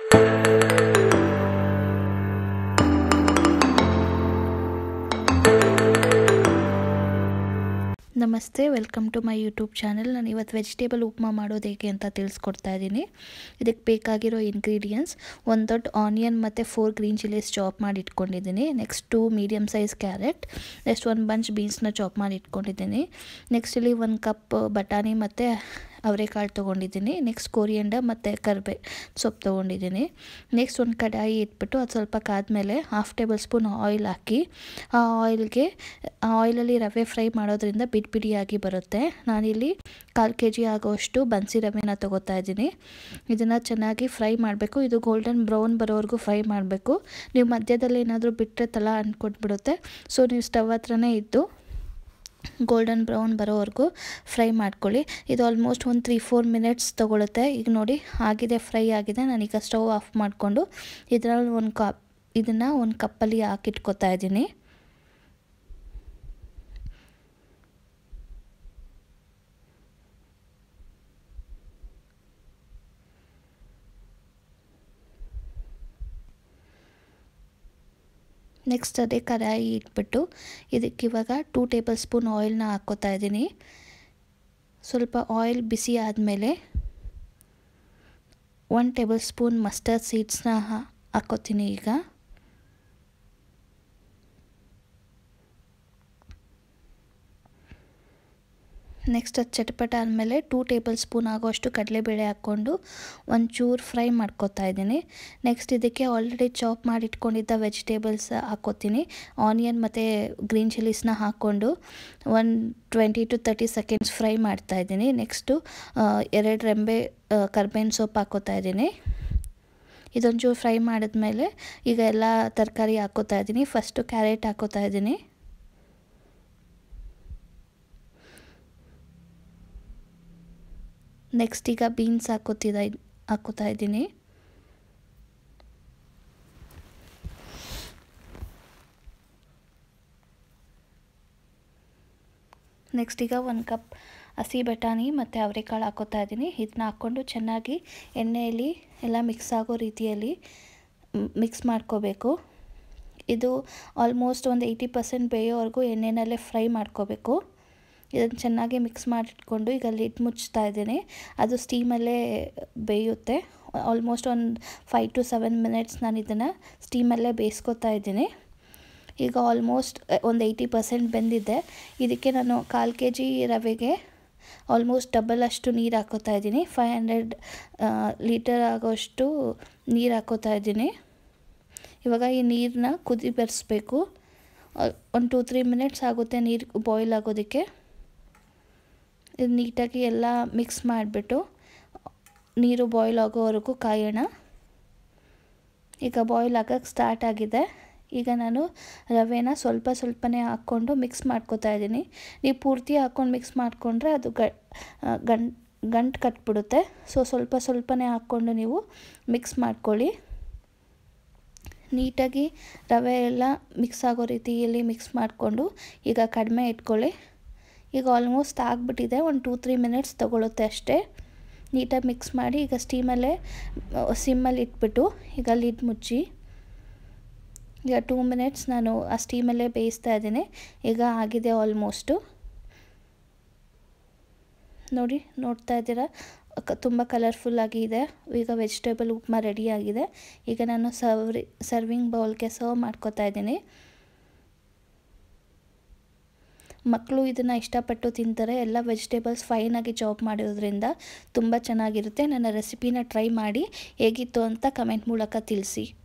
ನಮಸ್ತೆ welcome to my YouTube channel ನಾನು ಇವತ್ತು ವೆಜಿಟೇಬಲ್ ಉಪ್ಮಾ ಮಾಡೋದು ಹೇಗೆ ಅಂತ ತಿಳಿಸ್ಕೊಡ್ತಾ ಇದ್ದೀನಿ ಇದಕ್ಕೆ ಬೇಕಾಗಿರೋ ಇಂಗ್ರೀಡಿಯೆಂಟ್ಸ್ ಒಂದು ದೊಡ್ಡ ಆನಿಯನ್ ಮತ್ತು ಫೋರ್ ಗ್ರೀನ್ ಚಿಲ್ಲೀಸ್ ಚಾಪ್ ಮಾಡಿ ಇಟ್ಕೊಂಡಿದ್ದೀನಿ next two medium size carrot next ಒಂದು ಬಂಚ್ ಬೀನ್ಸ್ನ ಚಾಪ್ ಮಾಡಿ ಇಟ್ಕೊಂಡಿದ್ದೀನಿ ನೆಕ್ಸ್ಟ್ ಇಲ್ಲಿ ಒಂದು ಕಪ್ ಬಟಾಣಿ ಮತ್ತು ಅವರೆಕಾಳು ತೊಗೊಂಡಿದ್ದೀನಿ ನೆಕ್ಸ್ಟ್ ಕೋರಿಯಂಡ ಮತ್ತು ಕರ್ಬೆ ಸೊಪ್ಪು ತೊಗೊಂಡಿದ್ದೀನಿ ನೆಕ್ಸ್ಟ್ ಒಂದು ಕಡಾಯಿ ಇಟ್ಬಿಟ್ಟು ಅದು ಸ್ವಲ್ಪ ಕಾದ್ಮೇಲೆ ಹಾಫ್ ಟೇಬಲ್ ಸ್ಪೂನ್ ಆಯಿಲ್ ಹಾಕಿ ಆ ಆಯಿಲ್ಗೆ ಆ ಆಯಿಲಲ್ಲಿ ರವೆ ಫ್ರೈ ಮಾಡೋದ್ರಿಂದ ಬಿಡಿ ಬಿಡಿಯಾಗಿ ಬರುತ್ತೆ ನಾನಿಲ್ಲಿ ಕಾಲು ಕೆ ಜಿ ಆಗೋಷ್ಟು ಬನ್ಸಿ ರವೆನ ತೊಗೋತಾ ಇದ್ದೀನಿ ಇದನ್ನು ಚೆನ್ನಾಗಿ ಫ್ರೈ ಮಾಡಬೇಕು ಇದು ಗೋಲ್ಡನ್ ಬ್ರೌನ್ ಬರೋವರೆಗೂ ಫ್ರೈ ಮಾಡಬೇಕು ನೀವು ಮಧ್ಯದಲ್ಲಿ ಏನಾದರೂ ಬಿಟ್ಟರೆ ತಲ ಅಂದ್ಕೊಟ್ಬಿಡುತ್ತೆ ಸೊ ನೀವು ಸ್ಟವ್ ಹತ್ರನೇ ಇದ್ದು ಗೋಲ್ಡನ್ ಬ್ರೌನ್ ಬರೋವರೆಗೂ ಫ್ರೈ ಮಾಡ್ಕೊಳ್ಳಿ ಇದು ಆಲ್ಮೋಸ್ಟ್ ಒಂದು ತ್ರೀ ಫೋರ್ ಮಿನಿಟ್ಸ್ ತೊಗೊಳುತ್ತೆ ಈಗ ನೋಡಿ ಆಗಿದೆ ಫ್ರೈ ಆಗಿದೆ ನಾನೀಗ ಸ್ಟವ್ ಆಫ್ ಮಾಡಿಕೊಂಡು ಇದರಲ್ಲಿ ಒಂದು ಕಪ್ ಇದನ್ನು ಒಂದು ಕಪ್ಪಲ್ಲಿ ಹಾಕಿಟ್ಕೊತಾ ಇದ್ದೀನಿ ನೆಕ್ಸ್ಟ್ ಅದೇ ಕಡಾಯಿ ಇಟ್ಬಿಟ್ಟು ಇದಕ್ಕೆ ಇವಾಗ ಟೂ ಟೇಬಲ್ ಸ್ಪೂನ್ ಆಯಿಲ್ನ ಹಾಕ್ಕೋತಾ ಇದ್ದೀನಿ ಸ್ವಲ್ಪ ಆಯಿಲ್ ಬಿಸಿ ಆದಮೇಲೆ ಒನ್ ಟೇಬಲ್ ಸ್ಪೂನ್ ಮಸ್ಟರ್ಡ್ ಸೀಡ್ಸ್ನ ಹಾಕ್ಕೋತೀನಿ ಈಗ ನೆಕ್ಸ್ಟ್ ಅದು ಚಟಪಟ ಆದಮೇಲೆ ಟೂ ಟೇಬಲ್ ಸ್ಪೂನ್ ಆಗೋಷ್ಟು ಕಡಲೆಬೇಳೆ ಹಾಕ್ಕೊಂಡು ಒಂಚೂರು ಫ್ರೈ ಮಾಡ್ಕೊತಾ ಇದ್ದೀನಿ ನೆಕ್ಸ್ಟ್ ಇದಕ್ಕೆ ಆಲ್ರೆಡಿ ಚಾಪ್ ಮಾಡಿ ಇಟ್ಕೊಂಡಿದ್ದ ವೆಜಿಟೇಬಲ್ಸ್ ಹಾಕ್ಕೋತೀನಿ ಆನಿಯನ್ ಮತ್ತು ಗ್ರೀನ್ ಚಿಲ್ಲೀಸ್ನ ಹಾಕ್ಕೊಂಡು one twenty to thirty seconds fry ಮಾಡ್ತಾ ಇದ್ದೀನಿ ನೆಕ್ಸ್ಟು ಎರಡು ರೆಂಬೆ ಕರ್ಬೇವಿನ ಸೊಪ್ಪು ಹಾಕ್ಕೋತಾ ಇದ್ದೀನಿ ಇದೊಂಚೂರು ಫ್ರೈ ಮಾಡಿದ್ಮೇಲೆ ಈಗ ಎಲ್ಲ ತರಕಾರಿ ಹಾಕ್ಕೋತಾ ಇದ್ದೀನಿ ಫಸ್ಟು ಕ್ಯಾರೆಟ್ ಹಾಕ್ಕೋತಾ ಇದ್ದೀನಿ ನೆಕ್ಸ್ಟ್ ಈಗ ಬೀನ್ಸ್ ಹಾಕೋತಿದ ಹಾಕೋತಾ ಇದ್ದೀನಿ ನೆಕ್ಸ್ಟ್ ಈಗ ಒಂದು ಕಪ್ ಹಸಿ ಬಟಾಣಿ ಮತ್ತು ಅವರೆಕಾಳು ಹಾಕೋತಾ ಇದ್ದೀನಿ ಇದನ್ನ ಹಾಕ್ಕೊಂಡು ಚೆನ್ನಾಗಿ ಎಣ್ಣೆಯಲ್ಲಿ ಎಲ್ಲ ಮಿಕ್ಸ್ ಆಗೋ ರೀತಿಯಲ್ಲಿ ಮಿಕ್ಸ್ ಮಾಡ್ಕೋಬೇಕು ಇದು ಆಲ್ಮೋಸ್ಟ್ ಒಂದು ಏಯ್ಟಿ ಪರ್ಸೆಂಟ್ ಬೇಯೋವರೆಗೂ ಎಣ್ಣೆನಲ್ಲೇ ಫ್ರೈ ಮಾಡ್ಕೋಬೇಕು ಇದನ್ನು ಚೆನ್ನಾಗಿ ಮಿಕ್ಸ್ ಮಾಡಿಟ್ಕೊಂಡು ಈಗ ಲಿಡ್ ಮುಚ್ತಾ ಇದ್ದೀನಿ ಅದು ಸ್ಟೀಮಲ್ಲೇ ಬೇಯುತ್ತೆ ಆಲ್ಮೋಸ್ಟ್ ಒಂದು ಫೈವ್ ಟು ಸೆವೆನ್ ಮಿನಿಟ್ಸ್ ನಾನು ಇದನ್ನು ಸ್ಟೀಮಲ್ಲೇ ಬೇಯಿಸ್ಕೊತಾ ಇದ್ದೀನಿ ಈಗ ಆಲ್ಮೋಸ್ಟ್ ಒಂದು ಏಯ್ಟಿ ಪರ್ಸೆಂಟ್ ಬೆಂದಿದೆ ಇದಕ್ಕೆ ನಾನು ಕಾಲು ಕೆ ಜಿ ರವೆಗೆ ಆಲ್ಮೋಸ್ಟ್ ಡಬಲ್ ಅಷ್ಟು ನೀರು ಹಾಕೋತಾ ಇದ್ದೀನಿ ಫೈವ್ ಹಂಡ್ರೆಡ್ ಲೀಟರ್ ಆಗೋಷ್ಟು ನೀರು ಹಾಕೋತಾ ಇದ್ದೀನಿ ಇವಾಗ ಈ ನೀರನ್ನ ಕುದಿ ಬೆರೆಸ್ಬೇಕು ಒಂದು ಟೂ ತ್ರೀ ಮಿನಿಟ್ಸ್ ಆಗುತ್ತೆ ನೀರು ಬಾಯ್ಲ್ ಆಗೋದಕ್ಕೆ ಇದು ನೀಟಾಗಿ ಎಲ್ಲ ಮಿಕ್ಸ್ ಮಾಡಿಬಿಟ್ಟು ನೀರು ಬಾಯ್ಲ್ ಆಗೋವರೆಗೂ ಕಾಯೋಣ ಈಗ ಬಾಯ್ಲ್ ಆಗೋಕ್ಕೆ ಸ್ಟಾರ್ಟ್ ಆಗಿದೆ ಈಗ ನಾನು ರವೆನ ಸ್ವಲ್ಪ ಸ್ವಲ್ಪನೇ ಹಾಕ್ಕೊಂಡು ಮಿಕ್ಸ್ ಮಾಡ್ಕೋತಾ ಇದ್ದೀನಿ ನೀವು ಪೂರ್ತಿ ಹಾಕ್ಕೊಂಡು ಮಿಕ್ಸ್ ಮಾಡಿಕೊಂಡ್ರೆ ಅದು ಗಂಟು ಗಂಟು ಕಟ್ಬಿಡುತ್ತೆ ಸೊ ಸ್ವಲ್ಪ ಸ್ವಲ್ಪನೇ ಹಾಕ್ಕೊಂಡು ನೀವು ಮಿಕ್ಸ್ ಮಾಡ್ಕೊಳ್ಳಿ ನೀಟಾಗಿ ರವೆ ಎಲ್ಲ ಮಿಕ್ಸ್ ಆಗೋ ರೀತಿಯಲ್ಲಿ ಮಿಕ್ಸ್ ಮಾಡಿಕೊಂಡು ಈಗ ಕಡಿಮೆ ಇಟ್ಕೊಳ್ಳಿ ಈಗ ಆಲ್ಮೋಸ್ಟ್ ಆಗಿಬಿಟ್ಟಿದೆ ಒಂದು ಟೂ ತ್ರೀ ಮಿನಿಟ್ಸ್ ತೊಗೊಳುತ್ತೆ ಅಷ್ಟೇ ನೀಟಾಗಿ ಮಿಕ್ಸ್ ಮಾಡಿ ಈಗ ಸ್ಟೀಮಲ್ಲೇ ಸಿಮ್ಮಲ್ಲಿ ಇಟ್ಬಿಟ್ಟು ಈಗ ಲಿಡ್ ಮುಚ್ಚಿ ಈಗ ಟೂ ಮಿನಿಟ್ಸ್ ನಾನು ಆ ಸ್ಟೀಮಲ್ಲೇ ಬೇಯಿಸ್ತಾ ಇದ್ದೀನಿ ಈಗ ಆಗಿದೆ ಆಲ್ಮೋಸ್ಟು ನೋಡಿ ನೋಡ್ತಾ ಇದ್ದೀರಾ ತುಂಬ ಕಲರ್ಫುಲ್ಲಾಗಿ ಇದೆ ಈಗ ವೆಜಿಟೇಬಲ್ ಉಪ್ಮಾ ರೆಡಿಯಾಗಿದೆ ಈಗ ನಾನು ಸರ್ವ್ ಸರ್ವಿಂಗ್ ಬೌಲ್ಗೆ ಸರ್ವ್ ಮಾಡ್ಕೋತಾ ಇದ್ದೀನಿ ಮಕ್ಕಳು ಇದನ್ನು ಇಷ್ಟಪಟ್ಟು ತಿಂತಾರೆ ಎಲ್ಲ ವೆಜಿಟೇಬಲ್ಸ್ ಫೈನಾಗಿ ಚಾಪ್ ಮಾಡಿರೋದ್ರಿಂದ ತುಂಬ ಚೆನ್ನಾಗಿರುತ್ತೆ ನನ್ನ ರೆಸಿಪಿನ ಟ್ರೈ ಮಾಡಿ ಹೇಗಿತ್ತು ಅಂತ ಕಮೆಂಟ್ ಮೂಲಕ ತಿಳಿಸಿ